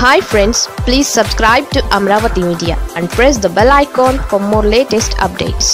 hi friends please subscribe to Amaravati media and press the bell icon for more latest updates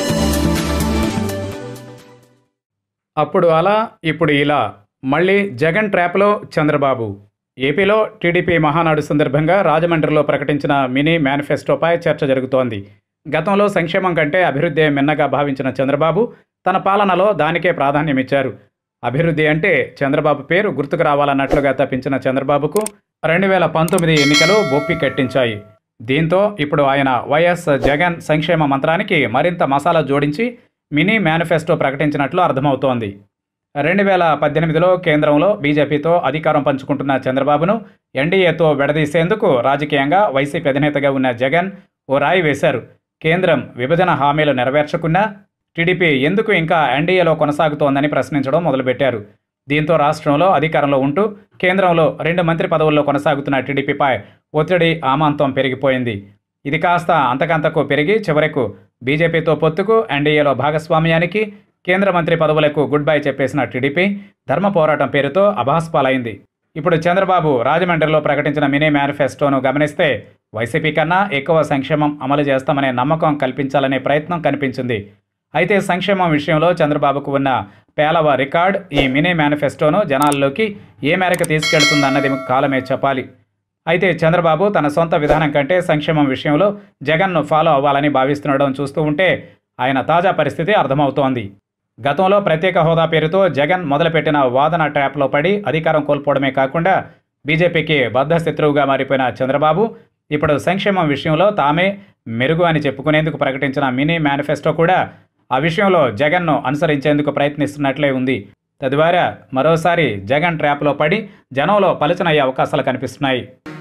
అప్పుడు అలా ఇప్పుడు ఇలా మళ్ళీ జగన్ ట్రాప్లో చంద్రబాబు ఏపీలో టీడీపీ మహానాడు సందర్భంగా రాజమండ్రిలో ప్రకటించిన మినీ మేనిఫెస్టోపై చర్చ జరుగుతోంది గతంలో సంక్షేమం కంటే అభివృద్ధి మిన్నగా భావించిన చంద్రబాబు తన పాలనలో దానికే ప్రాధాన్యమిచ్చారు అభివృద్ధి అంటే చంద్రబాబు పేరు గుర్తుకు రావాలన్నట్లుగా తప్పించిన చంద్రబాబుకు రెండు వేల పంతొమ్మిది ఎన్నికలు బొప్పి కట్టించాయి దీంతో ఇప్పుడు ఆయన వైఎస్ జగన్ సంక్షేమ మంత్రానికి మరింత మసాలా జోడించి మినీ మేనిఫెస్టో ప్రకటించినట్లు అర్థమవుతోంది రెండు వేల పద్దెనిమిదిలో కేంద్రంలో బీజేపీతో అధికారం పంచుకుంటున్న చంద్రబాబును ఎన్డీఏతో విడదీసేందుకు రాజకీయంగా వైసీపీ అధినేతగా ఉన్న జగన్ ఓ రాయి వేశారు కేంద్రం విభజన హామీలు నెరవేర్చకున్నా టీడీపీ ఎందుకు ఇంకా ఎన్డీఏలో కొనసాగుతోందని ప్రశ్నించడం మొదలుపెట్టారు దీంతో రాష్ట్రంలో అధికారంలో ఉంటూ కేంద్రంలో రెండు మంత్రి పదవుల్లో కొనసాగుతున్న టీడీపీపై ఒత్తిడి ఆమాంతం పెరిగిపోయింది ఇది కాస్త అంతకంతకు పెరిగి చివరకు బీజేపీతో పొత్తుకు ఎన్డీఏలో భాగస్వామ్యానికి కేంద్ర మంత్రి పదవులకు గుడ్ బై చెప్పేసిన టీడీపీ ధర్మ పోరాటం పేరుతో అభాస్పాలైంది ఇప్పుడు చంద్రబాబు రాజమండ్రిలో ప్రకటించిన మినీ మేనిఫెస్టోను గమనిస్తే వైసీపీ కన్నా ఎక్కువ సంక్షేమం అమలు చేస్తామనే నమ్మకం కల్పించాలనే ప్రయత్నం కనిపించింది అయితే సంక్షేమం విషయంలో చంద్రబాబుకు ఉన్న పేలవ రికార్డ్ ఈ మినీ మేనిఫెస్టోను జనాల్లోకి ఏ మేరకు తీసుకెళ్తుందన్నది కాలమే చెప్పాలి అయితే చంద్రబాబు తన సొంత విధానం కంటే సంక్షేమం విషయంలో జగన్ను ఫాలో అవ్వాలని భావిస్తుండడం చూస్తూ ఉంటే ఆయన తాజా పరిస్థితి అర్థమవుతోంది గతంలో ప్రత్యేక హోదా పేరుతో జగన్ మొదలుపెట్టిన వాదన ట్రాప్లో పడి అధికారం కోల్పోవడమే కాకుండా బీజేపీకి బద్ధశత్రువుగా మారిపోయిన చంద్రబాబు ఇప్పుడు సంక్షేమం విషయంలో తామే మెరుగు అని చెప్పుకునేందుకు ప్రకటించిన మినీ మేనిఫెస్టో కూడా ఆ విషయంలో జగన్ను అనుసరించేందుకు ప్రయత్నిస్తున్నట్లే ఉంది తద్వారా మరోసారి జగన్ ట్రాప్లో పడి జనంలో పలుచనయ్యే అవకాశాలు కనిపిస్తున్నాయి